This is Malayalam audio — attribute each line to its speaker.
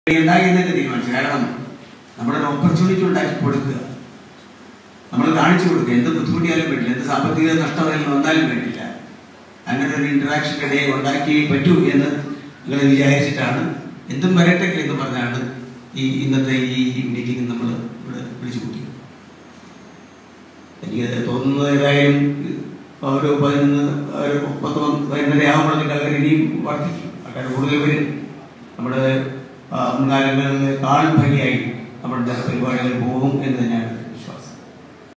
Speaker 1: ഉണ്ടായി എന്നൊക്കെ തീരുമാനിച്ചു കാരണം നമ്മുടെ ഒരു ഓപ്പർച്യൂണിറ്റി ഉണ്ടാക്കി കൊടുക്കുക നമ്മൾ കാണിച്ചു കൊടുക്കുക എന്ത് ബുദ്ധിമുട്ടിയാലും വേണ്ടില്ല എന്ത് സാമ്പത്തിക നഷ്ടമായാലും വന്നാലും വേണ്ടില്ല അങ്ങനെ ഒരു ഇന്ററാക്ഷൻ ഇടയിൽ ഉണ്ടാക്കി പറ്റൂ എന്ന് നിങ്ങൾ വിചാരിച്ചിട്ടാണ് എന്തും വരട്ടെ എന്ന് പറഞ്ഞാണ് ഈ ഇന്നത്തെ ഈ മീറ്റിംഗ് നമ്മൾ ഇവിടെ വിളിച്ചു കൂട്ടിയത് എനിക്ക് തോന്നുന്നത് ഏതായാലും ഒരു പതിനൊന്ന് ഒരു പത്ത് പതിനൊന്നര ആകുമ്പോഴത്തേക്ക് ആൾക്കാർ ഇനിയും വർദ്ധിക്കും ആൾക്കാർ കൂടുതൽ വരും നമ്മുടെ ആ, മുൻകാലങ്ങളിൽ കാണാൻ ഭംഗിയായി നമ്മുടെ പരിപാടികൾ പോകും എന്ന് തന്നെയാണ്